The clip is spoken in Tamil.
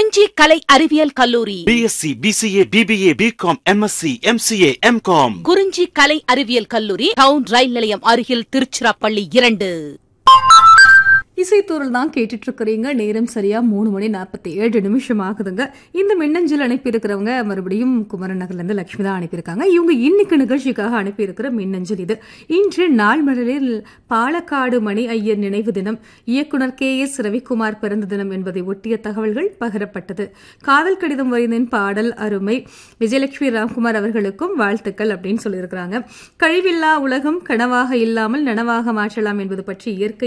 குறிஞ்சி கலை அறிவியல் கல்லூரி BSc BCA BBA BCom MSc MCA MCom Kurinji கலை அறிவியல் கல்லூரி டவுன் ரயில் நிலையம் அருகில் திருச்சிராப்பள்ளி இரண்டு இசைத்தூரல் தான் கேட்டுட்டு இருக்கிறீங்க நேரம் சரியா மூணு மணி நாற்பத்தி ஏழு நிமிஷம் ஆகுதுங்க இந்த மின்னஞ்சல் அனுப்பியிருக்கிறவங்க மறுபடியும் குமரன் நகர்ல இருந்து லட்சுமி தான் அனுப்பியிருக்காங்க இவங்க இன்னைக்கு நிகழ்ச்சிக்காக அனுப்பியிருக்கிற மின்னஞ்சல் இது இன்று நாள் மலரில் பாலக்காடு மணி ஐயர் நினைவு தினம் இயக்குனர் கே எஸ் ரவிக்குமார் பிறந்த தினம் என்பதை ஒட்டிய தகவல்கள் பகிரப்பட்டது காதல் கடிதம் வரைந்தின் பாடல் அருமை விஜயலட்சுமி ராம்குமார் அவர்களுக்கும் வாழ்த்துக்கள் அப்படின்னு சொல்லியிருக்கிறாங்க கழிவில்லா உலகம் கனவாக இல்லாமல் நனவாக மாற்றலாம் என்பது பற்றி இயற்கை